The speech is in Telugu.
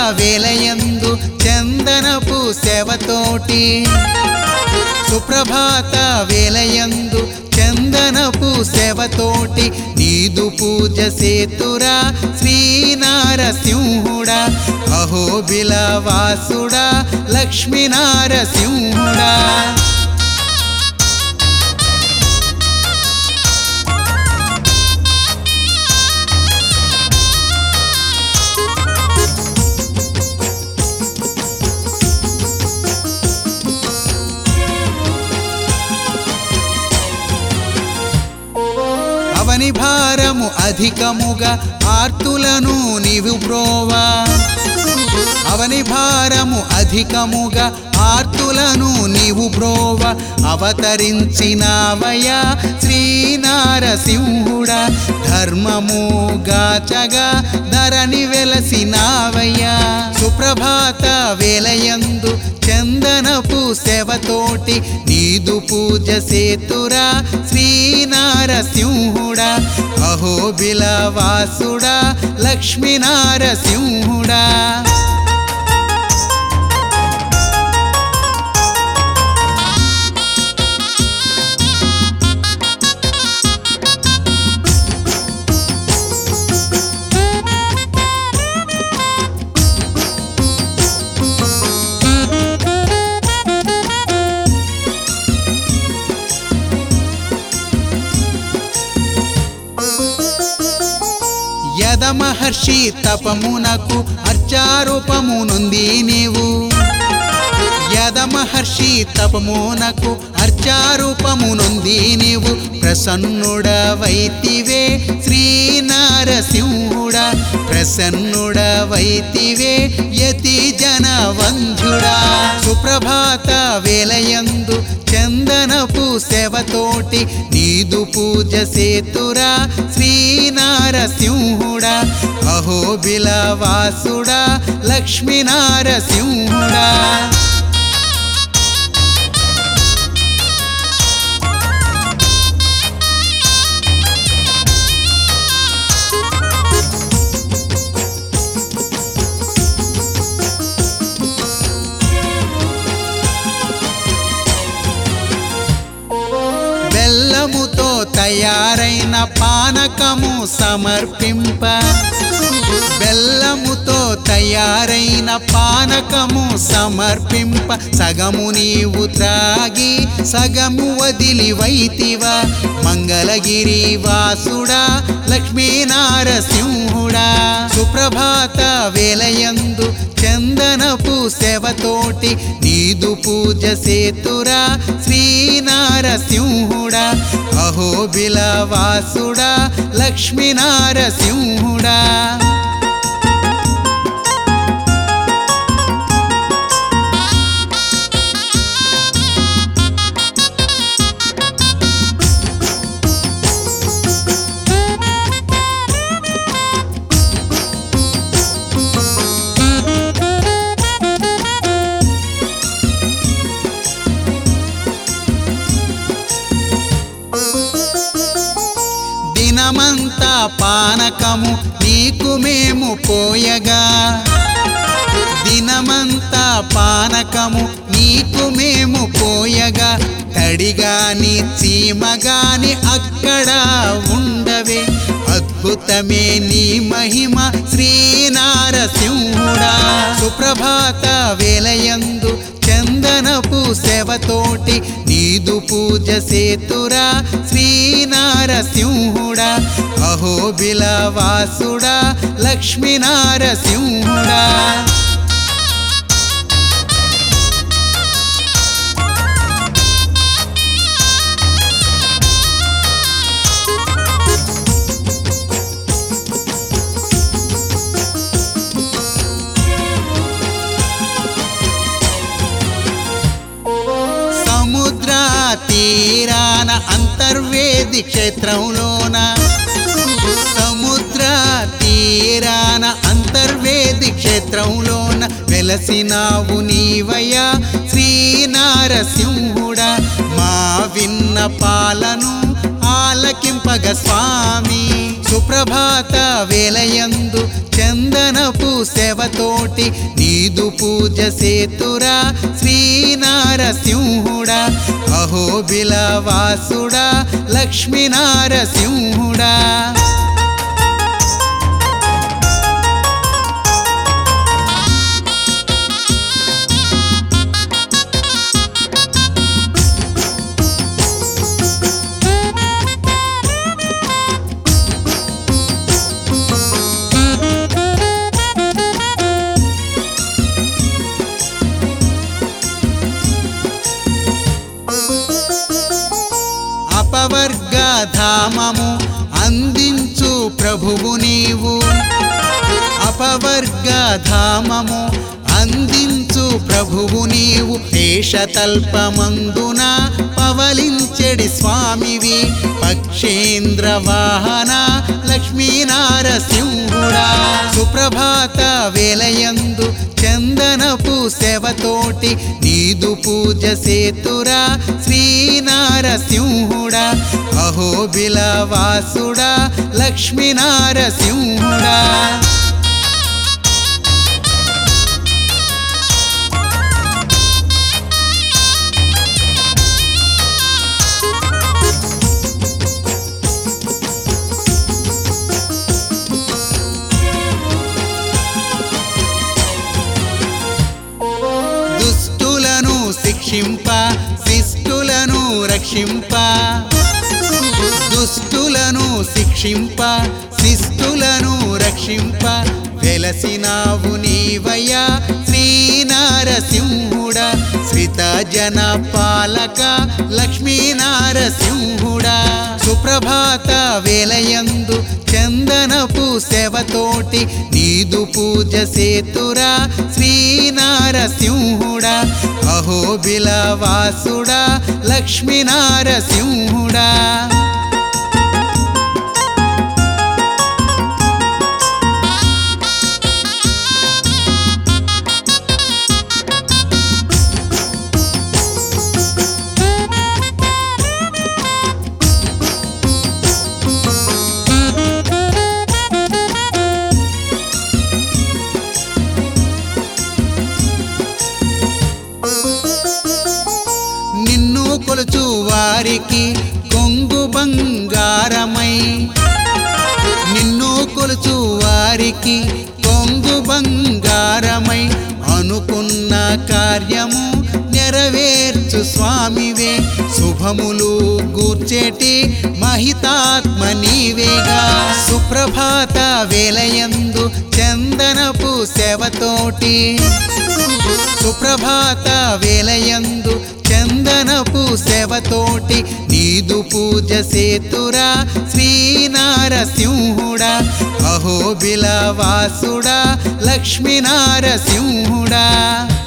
వేలయందు చందనపు సేవతోటి సుప్రభాత వేలయందు చందనపు సేవతోటి నీదు పూజ సేతురా శ్రీనారసింహుడా అహోబిల వాసుడా లక్ష్మీనారసింహుడా అవని భారము అధికముగా ఆర్తులను నీవు బ్రోవా అవని భారము అధికముగా ఆర్తులను నీవు బ్రోవ అవతరించినావయా శ్రీనారసింహుడా ధర్మముగాచగా ధరణి వెలసినావయ్యా సుప్రభాత వేలయందు చందనపు సేవతోటి నీదు పూజ సేతురా శ్రీనారసింహుడా అహోబిల వాసుడా లక్ష్మీనారసింహుడా యద మహర్షి తపమునకు అర్చారూపమునుంది నీవు యద మహర్షి తపమునకు అర్చారూపమునుంది నీవు ప్రసన్నుడవైతివే శ్రీనారసింహుడా ప్రసన్నుడవైతివే యతి జనవంధుడా సుప్రభాత వేలయందు చందనపు సేవతోటి నీదు పూజ సేతురా శ్రీనారసింహుడా అహోబిల వాసుడా లక్ష్మీనారసింహుడా బెల్లముతో తయారైన పానకము సమర్పింప బెల్లముతో తయారైన పానకము సమర్పింప సగము నీవు త్రాగి సగము వదిలి వైతివా మంగళగిరి వాసుడా లక్ష్మీనారసింహుడా సుప్రభాత వేలయందు చందనపు సేవతోటి నీదు పూజ సేతురా శ్రీనారసింహుడా అహోబిల వాసుడా లక్ష్మీనారసింహుడా దినమంతా పానకము నీకు మేము పోయగా దినమంతా పానకము నీకు మేము పోయగా తడిగాని చీమగాని అక్కడ ఉండవే అద్భుతమే నీ మహిమ శ్రీనారసింహుడా సుప్రభాత వేలయందు చందనపు సేవతోటి నీదు పూజ సేతురా శ్రీనారసింహుడా అహోబిల వాసుడా లక్ష్మీనారసింహుడా సముద్ర తీరాన అంతర్వేది క్షేత్రంలోన సముద్ర తీరాన అంతర్వేది క్షేత్రంలోన వెలసినావు నీవయ్యా శ్రీనారసింహుడా మా విన్న పాలను ఆలకి ఆలకింపగ స్వామి సుప్రభాత వేలయందు చందనపు సేవతోటి నీదు పూజ సేతురా శ్రీనారసింహుడా అహోబిల వాసుడా లక్ష్మీనారసింహుడా అపవర్గధామము అందించు ప్రభువు నీవు అపవర్గధామము అందించు ప్రభువు నీవు శేషతల్పమందున పవలించెడి స్వామివి పక్షేంద్ర వాహన లక్ష్మీనారసింహుడా సుప్రభాత వేలయందు చందనపు సేవతోటి నీదు పూజ సేతురా శ్రీనారసింహుడా అహోబిల వాసుడా లక్ష్మీనారసింహుడా దుష్టులను శిక్షింప శిష్టులను రక్షింప దుష్టులను శిక్షింప శిష్టులను రక్షింప వెలసినావు నీవయ్యా శ్రీనారసింహుడా శ్రిత జన పాలక లక్ష్మీనారసింహుడా సుప్రభాత వేలయందు చందనపు సేవతోటి నీదు పూజ సేతురా శ్రీనారసింహుడా అహోబిల వాసుడా లక్ష్మీనారసింహుడా నిన్ను కొలుచు వారికి కొంగు బంగారమై నిన్ను కొలుచు వారికి కొంగు బంగారమై అనుకున్న కార్యము నెరవేర్చు స్వామివే శుభములు గూర్చేటి మహితాత్మ నీవేగా సుప్రభాత వేలయందు చందనపు సేవతోటి సుప్రభాత వేలయందు చందనపు సేవతోటి నీదు పూజ సేతురా శ్రీనారసింహుడా అహోబిల వాసుడా లక్ష్మీనారసింహుడా